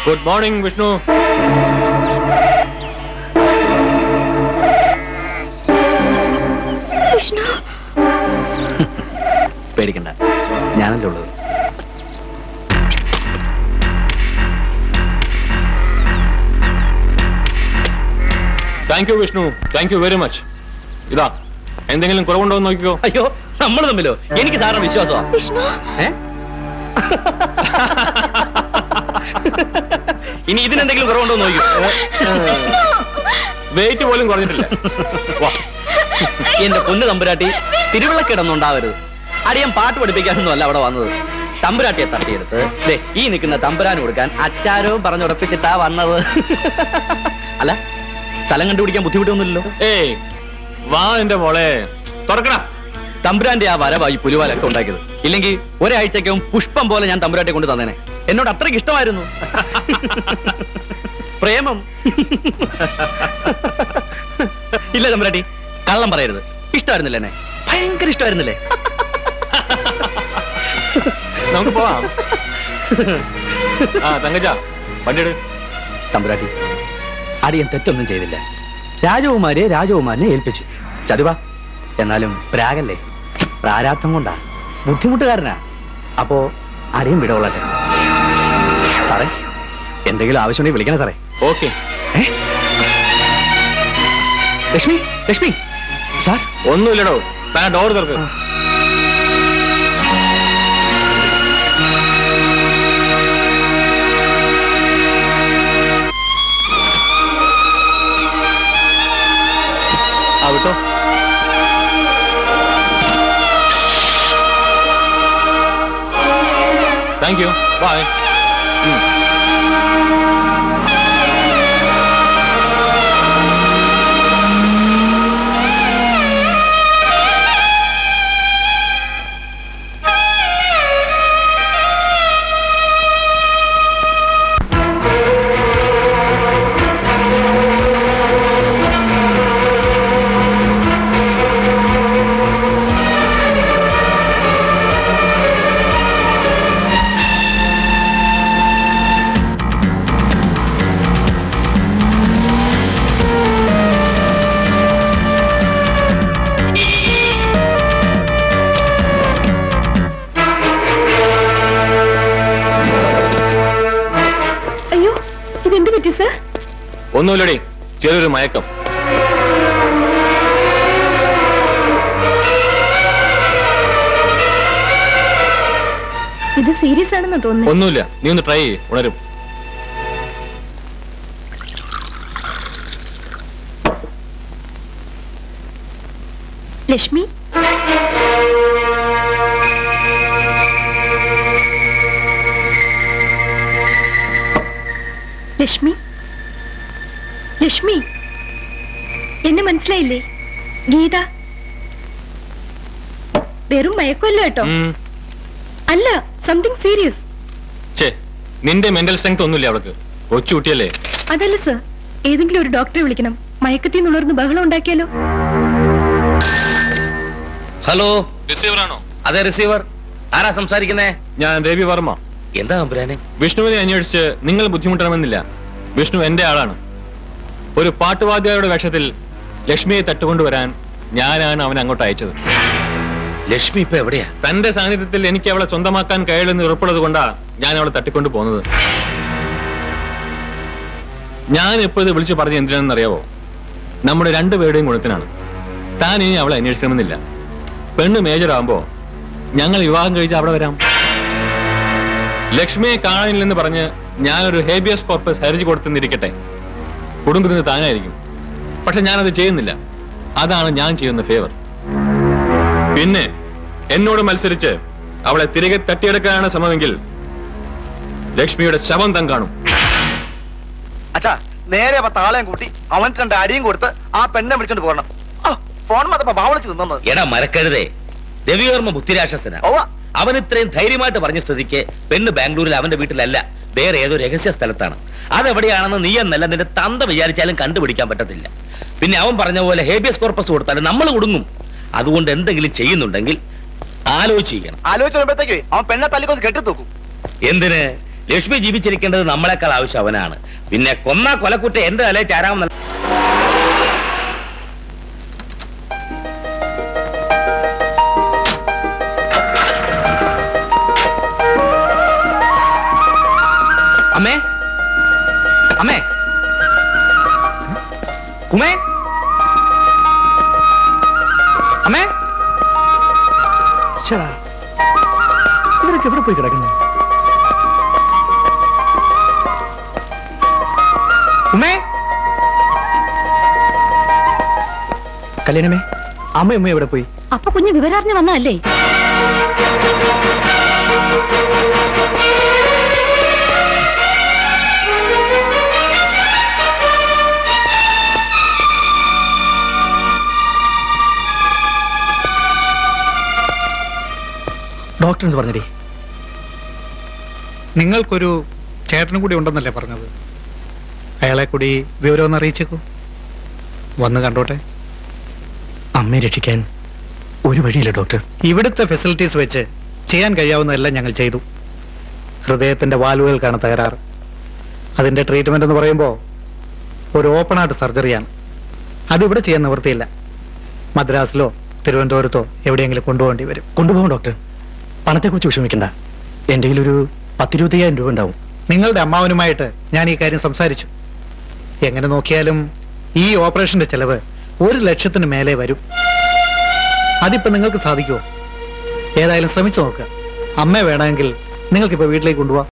Good morning Vishnu Vishnu പേടിക്കണ്ട ഞാനല്ലേ ഉള്ളത് thank you Vishnu thank you very much ഇതാ എന്തെങ്കിലും കുറവുണ്ടോ എന്ന് നോക്കിക്കോ അയ്യോ നമ്മൾ തമ്മിലോ എനിക്ക് സാറിന് വിശ്വാസമാ വിഷ്ണു ഏ? ഇനി ഇതിനെന്തെങ്കിലും കുറവുണ്ടോ എന്ന് നോക്കൂ വെയിറ്റ് പോലും കുറഞ്ഞിട്ടില്ല വാ എന്റെ പൊന്ന് തമ്പുരാട്ടി തിരുവിളക്കിടന്നുണ്ടാവരുത് അടിയൻ പാട്ട് പഠിപ്പിക്കാനൊന്നും അല്ല അവിടെ വന്നത് തമ്പുരാട്ടിയെ തട്ടിയെടുത്ത് ദേ ഈ നിൽക്കുന്ന തമ്പുരാന് കൊടുക്കാൻ അച്ചാരവും പറഞ്ഞുറപ്പിച്ചിട്ടാ വന്നത് അല്ല സ്ഥലം കണ്ടുപിടിക്കാൻ ബുദ്ധിമുട്ടൊന്നുമില്ലല്ലോ ഏയ് വാ എന്റെ മോളെ തുറക്കണ തമ്പുരാന്റെ ആ വരവായി പുലിവാലൊക്കെ ഉണ്ടാക്കിയത് ഇല്ലെങ്കിൽ ഒരാഴ്ചക്കകം പുഷ്പം പോലെ ഞാൻ തമ്പുരാട്ടെ കൊണ്ട് തന്നേനെ എന്നോട് അത്രയ്ക്ക് ഇഷ്ടമായിരുന്നു പ്രേമം ഇല്ല തമ്പുരാട്ടി കള്ളം പറയരുത് ഇഷ്ടമായിരുന്നില്ല എന്നെ ഭയങ്കര ഇഷ്ടമായിരുന്നില്ലേ നമുക്ക് പോവാം ആ തങ്കജ വണ്ടിയെടു തമ്പുരാട്ടി അടിയൻ തെറ്റൊന്നും ചെയ്തില്ല രാജകുമാരിയെ രാജകുമാരനെ ഏൽപ്പിച്ചു ചതുവ എന്നാലും പ്രാഗല്ലേ പ്രാരാബ്ധം കൊണ്ടാ ബുദ്ധിമുട്ടുകാരനാ അപ്പോ അടിയൻ വിടകൊള്ളട്ടെ സാറേ എന്തെങ്കിലും ആവശ്യമുണ്ടെങ്കിൽ വിളിക്കണം സാറേ ഓക്കെ ഏ? ലക്ഷ്മി ലക്ഷ്മി സാർ ഒന്നുമില്ലടോ താൻ ഡോർ തുറക്ക് ആ വിട്ടോ താങ്ക് യു ബൈ അയ്യോ ഇതെന്ത് പറ്റി സർ ഒന്നുമില്ലടി ചെറിയൊരു മയക്കം ഇത് സീരിയസ് ആണെന്ന് തോന്നുന്നു ഒന്നുമില്ല നീ ഒന്ന് ട്രൈ ചെയ്യ് ഉണരും ലക്ഷ്മി ലക്ഷ്മി ലക്ഷ്മി എന്നെ മനസ്സിലായില്ലേ ഗീത വെറും മയക്കമല്ല കേട്ടോ ഉം. അല്ല സംതിങ് സീരിയസ് ഛേ നിന്റെ മെന്റൽ സ്ട്രെങ്ത് ഒന്നുമില്ല അവൾക്ക് കൊച്ചു കുട്ടിയല്ലേ അതല്ല സർ ഏതെങ്കിലും ഒരു ഡോക്ടറെ വിളിക്കണം മയക്കത്തിൽ നിന്ന് ഉണർന്ന് ബഹളം ഉണ്ടാക്കിയാലോ ഹലോ റിസീവർ ആണോ അതെ റിസീവർ ആരാ സംസാരിക്കുന്നേ ഞാൻ രവി വർമ്മ എന്താ തമ്പുരാനെ വിഷ്ണുവിനെ അന്വേഷിച്ച് നിങ്ങൾ ബുദ്ധിമുട്ടണമെന്നില്ല വിഷ്ണു എന്റെ ആളാണ് ഒരു പാട്ടുവാദ്യയുടെ വേഷത്തിൽ ലക്ഷ്മിയെ തട്ടുകൊണ്ടുവരാൻ ഞാനാണ് അവനെ അങ്ങോട്ട് അയച്ചത് ലക്ഷ്മി ഇപ്പൊ എവിടെയാ തന്റെ സാന്നിധ്യത്തിൽ എനിക്ക് അവളെ സ്വന്തമാക്കാൻ കഴിയില്ലെന്ന് ഉറപ്പുള്ളത് കൊണ്ടാ ഞാൻ അവളെ തട്ടിക്കൊണ്ടു പോകുന്നത് ഞാൻ ഇപ്പോൾ ഇത് വിളിച്ചു പറഞ്ഞ എന്തിനാണെന്ന് അറിയാവോ നമ്മുടെ രണ്ടുപേരുടെയും ഗുണത്തിനാണ് താൻ ഇനി അവളെ അന്വേഷിക്കണമെന്നില്ല പെണ്ണ് മേജർ ആകുമ്പോ ഞങ്ങൾ വിവാഹം കഴിച്ച് അവിടെ വരാം ലക്ഷ്മിയെ കാണാനില്ലെന്ന് പറഞ്ഞ് ഞാനൊരു ഹേബിയസ് കോർപ്പസ് ഹർജി കൊടുത്തെന്നിരിക്കട്ടെ കുടുംബത്തിന് താനായിരിക്കും പക്ഷെ ഞാനത് ചെയ്യുന്നില്ല അതാണ് ഞാൻ ചെയ്യുന്ന ഫേവർ പിന്നെ എന്നോട് മത്സരിച്ച് അവളെ തിരികെ തട്ടിയെടുക്കാനാണ് ശ്രമമെങ്കിൽ ലക്ഷ്മിയുടെ ശവം താൻ കാണും അച്ഛാ നേരെ താളയും കൂട്ടി അവൻ രണ്ട് അടിയും കൊടുത്ത് ആ പെണ്ണെ വിളിച്ചോണ്ട് പോകണം ആ, ഫോൺ മാത്രം ബാവളിച്ച് നിന്നത് എടാ മരക്കരുതേ രവിവർമ്മ ബുദ്ധിരാക്ഷസന ഓവ അവൻ ഇത്രയും ധൈര്യമായിട്ട് പറഞ്ഞ സ്ഥിതിക്ക് പെണ്ണ് ബാംഗ്ലൂരിൽ അവന്റെ വീട്ടിലല്ല വേറെ ഏതോ രഹസ്യ സ്ഥലത്താണ് അതെവിടെയാണെന്ന് നീ എന്നല്ല നിന്റെ തന്ത വിചാരിച്ചാലും കണ്ടുപിടിക്കാൻ പറ്റത്തില്ല പിന്നെ അവൻ പറഞ്ഞ പോലെ ഹേബിയസ് കോർപ്പസ് കൊടുത്താലും നമ്മൾ കുടുങ്ങും അതുകൊണ്ട് എന്തെങ്കിലും ചെയ്യുന്നുണ്ടെങ്കിൽ ആലോചിച്ച് ചെയ്യണം ആലോചിച്ച് വരുമ്പോഴത്തേക്ക് അവൻ പെണ്ണെ തല്ലിക്കൊന്ന് കെട്ടി തൂക്കും എന്തിന് ലക്ഷ്മി ജീവിച്ചിരിക്കേണ്ടത് നമ്മളെക്കാൾ ആവശ്യം അവനാണ് പിന്നെ കൊന്ന കൊലക്കുറ്റ എന്ത് തലേ ചാരാമെന്നല്ല അമ്മേ അമ്മേ ഉമേ അമ്മേ ശ്ശടാ. ഇവരൊക്കെ എവിടെ പോയി കിടക്കുന്നു ഉമേ കല്യാണമേ അമ്മ ഉമ്മ എവിടെ പോയി അപ്പൊ കുഞ്ഞ് വിവരാറിഞ്ഞ് വന്നതല്ലേ ഡോക്ടർ എന്ന് പറഞ്ഞടി നിങ്ങൾക്കൊരു ചേട്ടനും കൂടി ഉണ്ടെന്നല്ലേ പറഞ്ഞത് അയാളെ കൂടി വിവരം ഒന്ന് അറിയിച്ചേക്കൂ വന്ന് കണ്ടോട്ടെ അമ്മയെ രക്ഷിക്കാൻ ഒരു വഴിയില്ല ഡോക്ടർ ഇവിടുത്തെ ഫെസിലിറ്റീസ് വെച്ച് ചെയ്യാൻ കഴിയാവുന്നതെല്ലാം ഞങ്ങൾ ചെയ്തു ഹൃദയത്തിന്റെ വാൽവുകൾക്കാണ് തകരാറ് അതിന്റെ ട്രീറ്റ്മെന്റ് എന്ന് പറയുമ്പോൾ ഒരു ഓപ്പൺ ഹാർട്ട് സർജറിയാണ് അതിവിടെ ചെയ്യാൻ നിവൃത്തിയില്ല മദ്രാസിലോ തിരുവനന്തപുരത്തോ എവിടെയെങ്കിലും കൊണ്ടുപോകേണ്ടി വരും കൊണ്ടുപോകും ഡോക്ടർ പണത്തെക്കുറിച്ച് വിഷമിക്കണ്ട എൻ്റെ കയ്യിലൊരു പത്തിരുപത്തയ്യായിരം രൂപ ഉണ്ടാവും നിങ്ങളുടെ അമ്മാവനുമായിട്ട് ഞാൻ ഈ കാര്യം സംസാരിച്ചു എങ്ങനെ നോക്കിയാലും ഈ ഓപ്പറേഷന്റെ ചെലവ് ഒരു ലക്ഷത്തിന് മേലെ വരും അതിപ്പോ നിങ്ങൾക്ക് സാധിക്കുമോ ഏതായാലും ശ്രമിച്ചു നോക്കുക അമ്മ വേണമെങ്കിൽ നിങ്ങൾക്കിപ്പോ വീട്ടിലേക്ക് കൊണ്ടുപോവാം